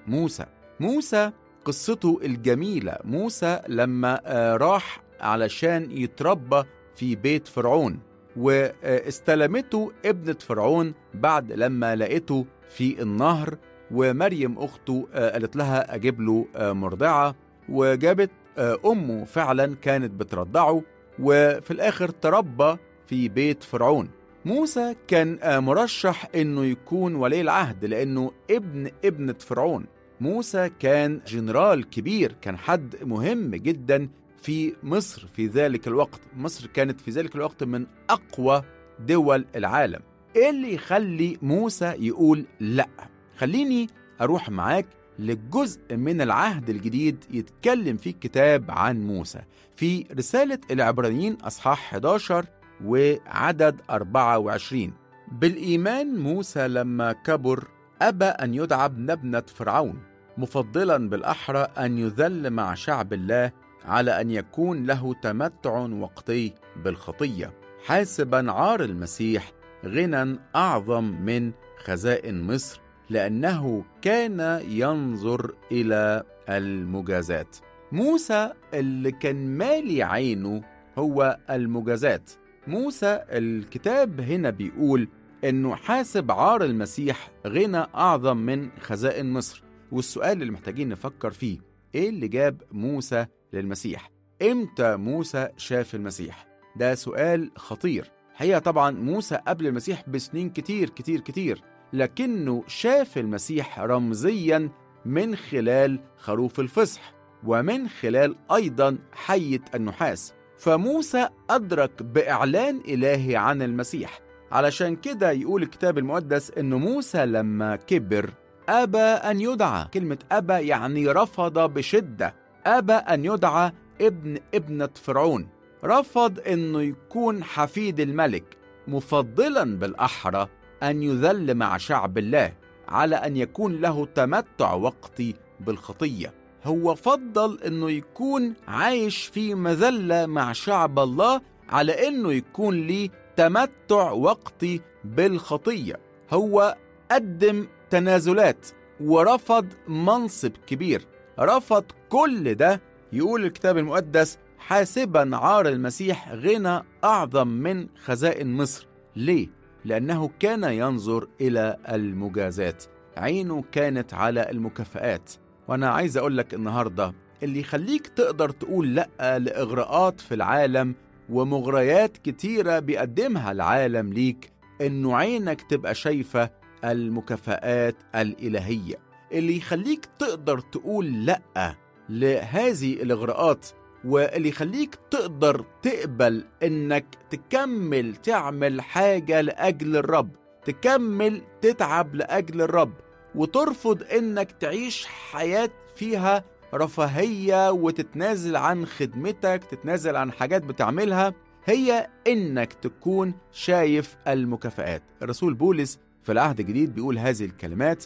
موسى موسى قصته الجميلة موسى لما آه، راح علشان يتربى في بيت فرعون واستلمته ابنة فرعون بعد لما لقيته في النهر ومريم أخته آه، قالت لها أجيب له آه، مرضعة وجابت آه، أمه فعلا كانت بترضعه وفي الآخر تربى في بيت فرعون موسى كان آه، مرشح انه يكون ولي العهد لانه ابن ابنة فرعون موسى كان جنرال كبير كان حد مهم جدا في مصر في ذلك الوقت مصر كانت في ذلك الوقت من اقوى دول العالم ايه اللي يخلي موسى يقول لا خليني اروح معاك للجزء من العهد الجديد يتكلم فيه الكتاب عن موسى في رسالة العبرانيين أصحاح 11 وعدد 24 بالإيمان موسى لما كبر أبى أن يدعى ابن ابنة فرعون مفضلا بالأحرى أن يذل مع شعب الله على أن يكون له تمتع وقتي بالخطية حاسبا عار المسيح غنى أعظم من خزائن مصر لأنه كان ينظر إلى المجازات موسى اللي كان مالي عينه هو المجازات موسى الكتاب هنا بيقول انه حاسب عار المسيح غنى اعظم من خزائن مصر والسؤال اللي محتاجين نفكر فيه ايه اللي جاب موسى للمسيح امتى موسى شاف المسيح ده سؤال خطير هي طبعا موسى قبل المسيح بسنين كتير كتير كتير لكنه شاف المسيح رمزيا من خلال خروف الفصح ومن خلال ايضا حيه النحاس فموسى أدرك بإعلان إلهي عن المسيح علشان كده يقول الكتاب المقدس إن موسى لما كبر أبى أن يدعى كلمة أبى يعني رفض بشدة أبى أن يدعى ابن ابنة فرعون رفض إنه يكون حفيد الملك مفضلا بالأحرى أن يذل مع شعب الله على أن يكون له تمتع وقتي بالخطيه هو فضل انه يكون عايش في مذله مع شعب الله على انه يكون ليه تمتع وقتي بالخطيه هو قدم تنازلات ورفض منصب كبير رفض كل ده يقول الكتاب المقدس حاسبا عار المسيح غنى اعظم من خزائن مصر ليه لانه كان ينظر الى المجازات عينه كانت على المكافآت وانا عايز اقول لك النهارده اللي يخليك تقدر تقول لا لاغراءات في العالم ومغريات كتيره بيقدمها العالم ليك انه عينك تبقى شايفه المكافآت الالهيه اللي يخليك تقدر تقول لا لهذه الاغراءات واللي يخليك تقدر تقبل انك تكمل تعمل حاجه لاجل الرب تكمل تتعب لاجل الرب وترفض انك تعيش حياة فيها رفاهية وتتنازل عن خدمتك تتنازل عن حاجات بتعملها هي انك تكون شايف المكافآت الرسول بولس في العهد الجديد بيقول هذه الكلمات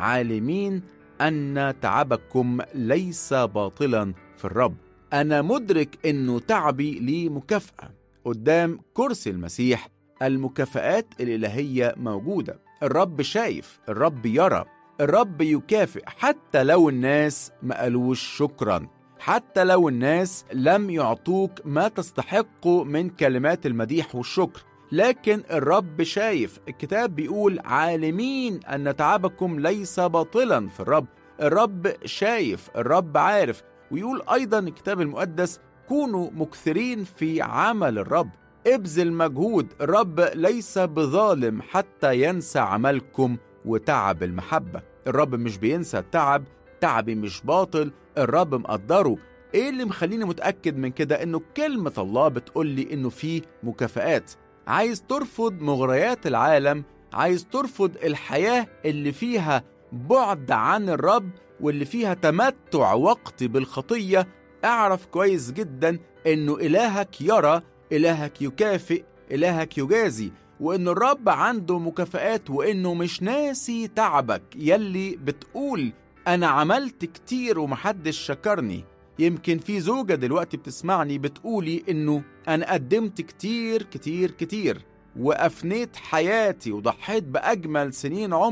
عالمين ان تعبكم ليس باطلا في الرب انا مدرك انه تعبي ليه مكافأة قدام كرسي المسيح المكافآت الإلهية موجودة الرب شايف الرب يرى الرب يكافئ حتى لو الناس ما قالوش شكرا حتى لو الناس لم يعطوك ما تستحقه من كلمات المديح والشكر لكن الرب شايف الكتاب بيقول عالمين أن تعبكم ليس باطلا في الرب الرب شايف الرب عارف ويقول أيضا الكتاب المقدس كونوا مكثرين في عمل الرب ابذل مجهود الرب ليس بظالم حتى ينسى عملكم وتعب المحبة الرب مش بينسى التعب تعبي مش باطل الرب مقدره ايه اللي مخليني متأكد من كده انه كلمة الله بتقول لي انه في مكافآت عايز ترفض مغريات العالم عايز ترفض الحياة اللي فيها بعد عن الرب واللي فيها تمتع وقتي بالخطية اعرف كويس جدا انه الهك يرى الهك يكافئ الهك يجازي وان الرب عنده مكافآت وانه مش ناسي تعبك يلي بتقول انا عملت كتير ومحدش شكرني يمكن في زوجة دلوقتي بتسمعني بتقولي انه انا قدمت كتير كتير كتير وافنيت حياتي وضحيت باجمل سنين عمري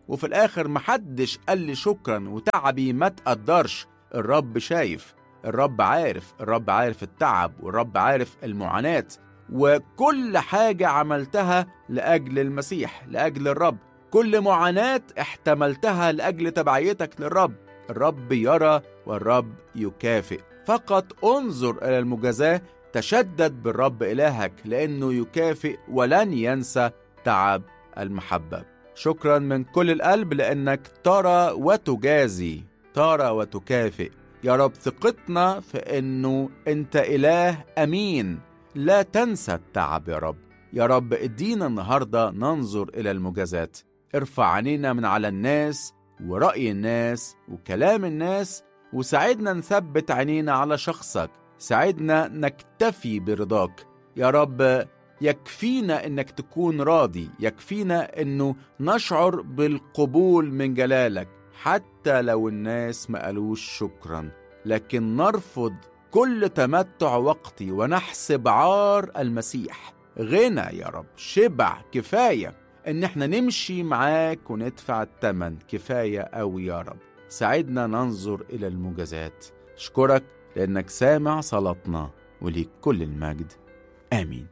وفي الآخر محدش قال لي شكرا وتعبي ما تقدرش الرب شايف الرب عارف الرب عارف التعب والرب عارف المعاناة وكل حاجة عملتها لأجل المسيح لأجل الرب كل معاناة احتملتها لأجل تبعيتك للرب الرب يرى والرب يكافئ فقط انظر إلى المجازاة تشدد بالرب إلهك لأنه يكافئ ولن ينسى تعب المحبة شكرا من كل القلب لأنك ترى وتجازي ترى وتكافئ يا رب ثقتنا في أنه أنت إله أمين لا تنسى التعب يا رب يا رب ادينا النهاردة ننظر إلى المجازات ارفع عينينا من على الناس ورأي الناس وكلام الناس وساعدنا نثبت عينينا على شخصك ساعدنا نكتفي برضاك يا رب يكفينا انك تكون راضي يكفينا انه نشعر بالقبول من جلالك حتى لو الناس ما قالوش شكرا لكن نرفض كل تمتع وقتي ونحسب عار المسيح غنى يا رب شبع كفايه ان احنا نمشي معاك وندفع الثمن كفايه قوي يا رب ساعدنا ننظر الى المجازات اشكرك لانك سامع صلاتنا وليك كل المجد امين